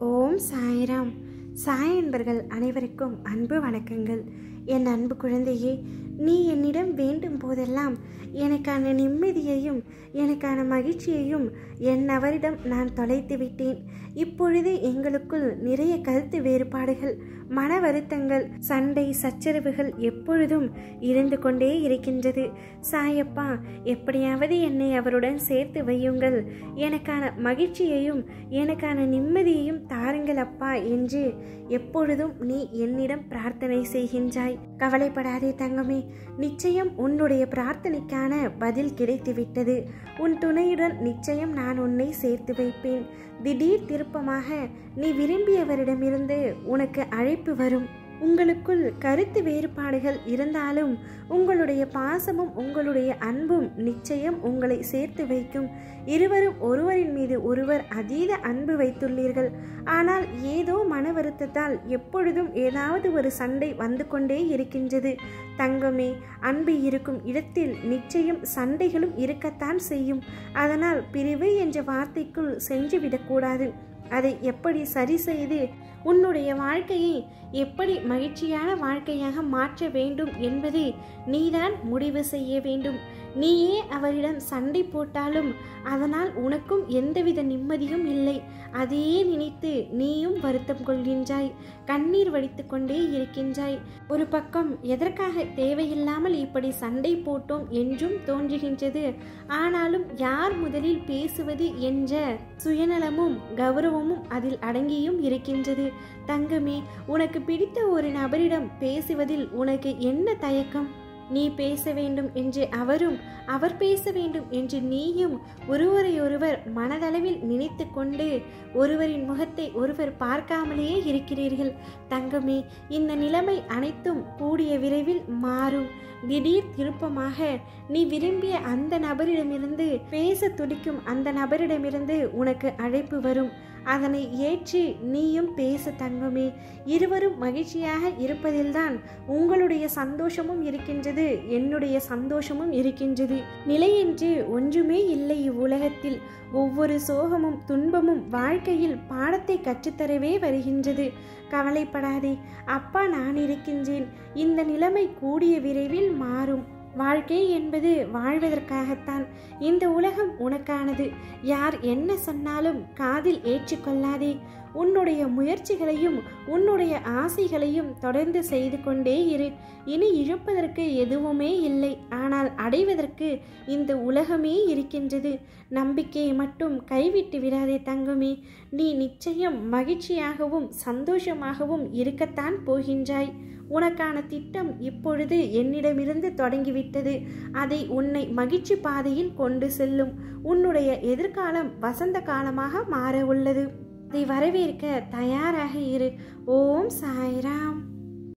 ஓம் சாய்ராம் சாய் என்பர்கள் அனைவருக்கும் அன்பு வணக்கங்கள் என் அன்பு குழந்தையே நீ என்னிடம் வேண்டும் போதெல்லாம் எனக்கான நிம்மதியையும் எனக்கான மகிழ்ச்சியையும் என் அவரிடம் நான் தொலைத்து விட்டேன் இப்பொழுது எங்களுக்குள் நிறைய கருத்து வேறுபாடுகள் மன வருத்தங்கள் சண்டை சச்சரவுகள் எப்பொழுதும் இருந்து கொண்டே இருக்கின்றது சாயப்பா எப்படியாவது என்னை அவருடன் சேர்த்து வையுங்கள் எனக்கான மகிழ்ச்சியையும் எனக்கான நிம்மதியையும் தாருங்கள் அப்பா என்று எப்பொழுதும் நீ என்னிடம் பிரார்த்தனை செய்கின்றாய் கவலைப்படாதே தங்கமே நிச்சயம் உன்னுடைய பிரார்த்தனைக்கான பதில் கிடைத்துவிட்டது உன் துணையுடன் நிச்சயம் நான் உன்னை சேர்த்து வைப்பேன் திடீர் திருப்பமாக நீ விரும்பியவரிடமிருந்து உனக்கு அழைப்பு வரும் உங்களுக்குள் கருத்து வேறுபாடுகள் இருந்தாலும் உங்களுடைய பாசமும் உங்களுடைய அன்பும் நிச்சயம் உங்களை சேர்த்து வைக்கும் இருவரும் ஒருவரின் மீது ஒருவர் அதீத அன்பு வைத்துள்ளீர்கள் ஆனால் ஏதோ மன வருத்தத்தால் எப்பொழுதும் ஏதாவது ஒரு சண்டை வந்து கொண்டே இருக்கின்றது தங்கமே அன்பு இருக்கும் இடத்தில் நிச்சயம் சண்டைகளும் இருக்கத்தான் செய்யும் அதனால் பிரிவு என்ற வார்த்தைக்குள் சென்றுவிடக்கூடாது அதை எப்படி சரி செய்து உன்னுடைய வாழ்க்கையை எப்படி மகிழ்ச்சியான வாழ்க்கையாக மாற்ற வேண்டும் என்பதை நீதான் முடிவு செய்ய வேண்டும் நீயே அவரிடம் சண்டை போட்டாலும் அதனால் உனக்கும் எந்தவித நிம்மதியும் இல்லை அதையே நினைத்து நீயும் வருத்தம் கொள்கின்றாய் கண்ணீர் வடித்து கொண்டே இருக்கின்றாய் ஒரு பக்கம் எதற்காக தேவையில்லாமல் இப்படி சண்டை போட்டோம் என்றும் தோன்றுகின்றது ஆனாலும் யார் முதலில் பேசுவது என்ற சுயநலமும் கௌரவமும் அதில் அடங்கியும் இருக்கின்றது தங்கமே உனக்கு பிடித்த ஒரு நபரிடம் பேசுவதில் உனக்கு என்ன தயக்கம் நீ பேச வேண்டும் என்று அவரும் அவர் பேச வேண்டும் என்று நீயும் ஒருவரையொருவர் மனதளவில் நினைத்து கொண்டு ஒருவரின் முகத்தை ஒருவர் பார்க்காமலேயே இருக்கிறீர்கள் தங்கமே இந்த நிலைமை அனைத்தும் கூடிய விரைவில் மாறும் திடீர் திருப்பமாக நீ விரும்பிய அந்த நபரிடமிருந்து பேச துடிக்கும் அந்த நபரிடமிருந்து உனக்கு அழைப்பு வரும் அதனை ஏற்றி நீயும் பேச தங்கமே இருவரும் மகிழ்ச்சியாக இருப்பதில்தான் உங்களுடைய சந்தோஷமும் இருக்கின்றது என்னுடைய சந்தோஷமும் இருக்கின்றது நிலையின்றி ஒன்றுமே இல்லை இவ்வுலகத்தில் ஒவ்வொரு சோகமும் துன்பமும் வாழ்க்கையில் பாடத்தை கற்றுத்தரவே வருகின்றது கவலைப்படாதே அப்பா நான் இருக்கின்றேன் இந்த நிலைமை கூடிய விரைவில் மாறும் வாழ்க்கை என்பது வாழ்வதற்காகத்தான் இந்த உலகம் உனக்கானது யார் என்ன சொன்னாலும் காதில் ஏற்றுக்கொள்ளாதே உன்னுடைய முயற்சிகளையும் உன்னுடைய ஆசைகளையும் தொடர்ந்து செய்து கொண்டே இரு இனி இழப்பதற்கு எதுவுமே இல்லை ஆனால் அடைவதற்கு இந்த உலகமே இருக்கின்றது நம்பிக்கையை மட்டும் கைவிட்டு விடாதே தங்கமே நீ நிச்சயம் மகிழ்ச்சியாகவும் சந்தோஷமாகவும் இருக்கத்தான் போகின்றாய் உனக்கான திட்டம் இப்பொழுது என்னிடமிருந்து தொடங்கிவிட்டது அதை உன்னை மகிழ்ச்சி பாதையில் கொண்டு செல்லும் உன்னுடைய எதிர்காலம் வசந்த காலமாக மாற உள்ளது அதை வரவேற்க தயாராக இரு ஓம் சாய்ராம்